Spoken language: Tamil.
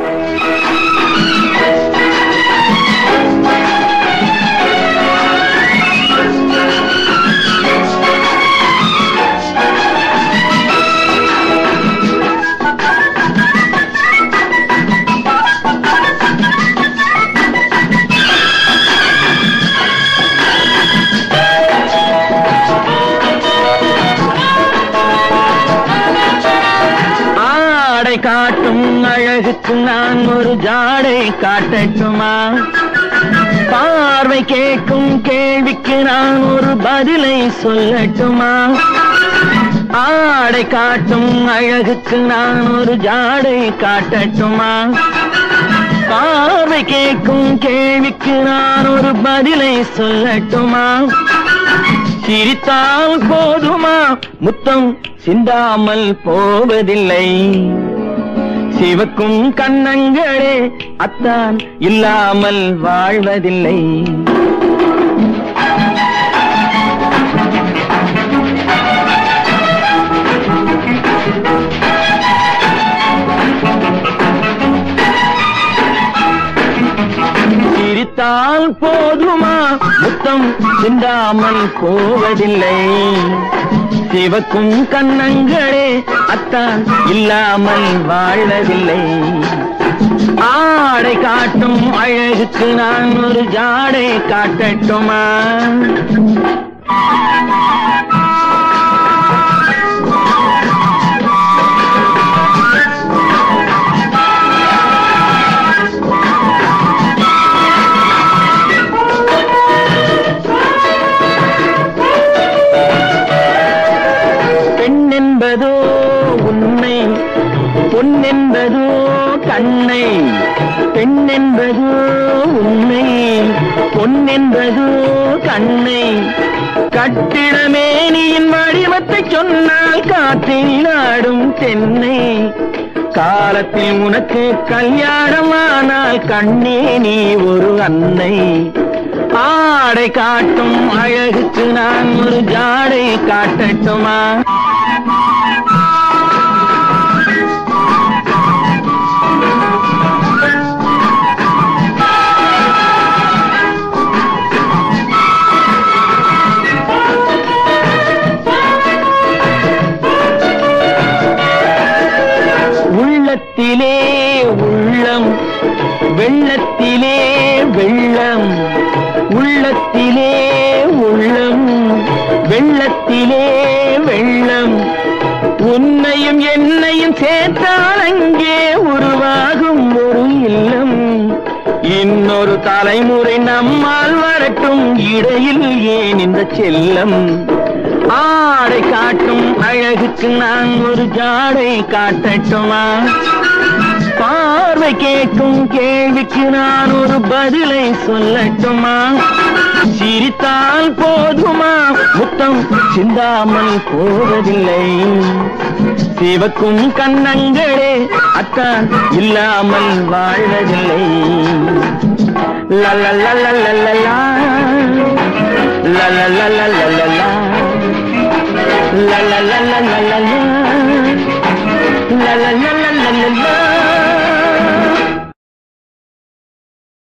ஆடை காட்டும் அழகுக்கு நான் ஒரு ஜாடை காட்டட்டுமா பார்வை கேட்கும் கேள்விக்கு நான் ஒரு பதிலை சொல்லட்டுமா ஆடை காட்டும் அழகுக்கு நான் ஒரு ஜாடை காட்டட்டுமா பார்வை கேட்கும் கேள்விக்கு நான் ஒரு பதிலை சொல்லட்டுமா சிரித்தால் போதுமா முத்தம் சிந்தாமல் போவதில்லை சிவக்கும் கண்ணங்களே அத்தான் இல்லாமல் வாழ்வதில்லை சிரித்தால் போதுமா முத்தம் சிந்தாமல் போவதில்லை சிவக்கும் கண்ணங்களே அத்தான் இல்லாமல் வாழவில்லை ஆடை காட்டும் அழகுக்கு நான் ஒரு ஜாடை காட்டட்டுமா பெண் என்பதோ உண்மை பொன் என்பதோ கண்ணை பெண் என்பதோ உண்மை பொன் என்பதோ கண்ணை கட்டிடமேனியின் வடிவத்தை சொன்னால் காற்றில் ஆடும் தென்னை காலத்தில் உனக்கு கல்யாணம் ஆனால் கண்ணே நீ ஒரு அன்னை ஆடை காட்டும் அழகுக்கு நான் ஒரு ஜாடை காட்டட்டுமா உள்ளத்திலே உள்ளம் வெள்ளத்திலே வெள்ளம் உள்ளத்திலே உள்ளம் வெள்ளத்திலே வெள்ளம் உன்னையும் என்னையும் சேர்த்தால் அங்கே உருவாகும் ஒரு இல்லம் இன்னொரு தலைமுறை நம்மால் வரட்டும் இடையில் ஏன் இந்த செல்லம் ஆடை காட்டும் அழகுக்கு நான் ஒரு ஜாடை காட்டட்டுமா பார்வை கேட்கும் கேள்விக்கு நான் ஒரு பதிலை சொல்லட்டுமா சிரித்தால் போதுமா முத்தம் சிந்தாமல் போவதில்லை சிவக்கும் கண்ணங்களே அத்தான் இல்லாமல் வாழ்வதில்லை லலலலலலலா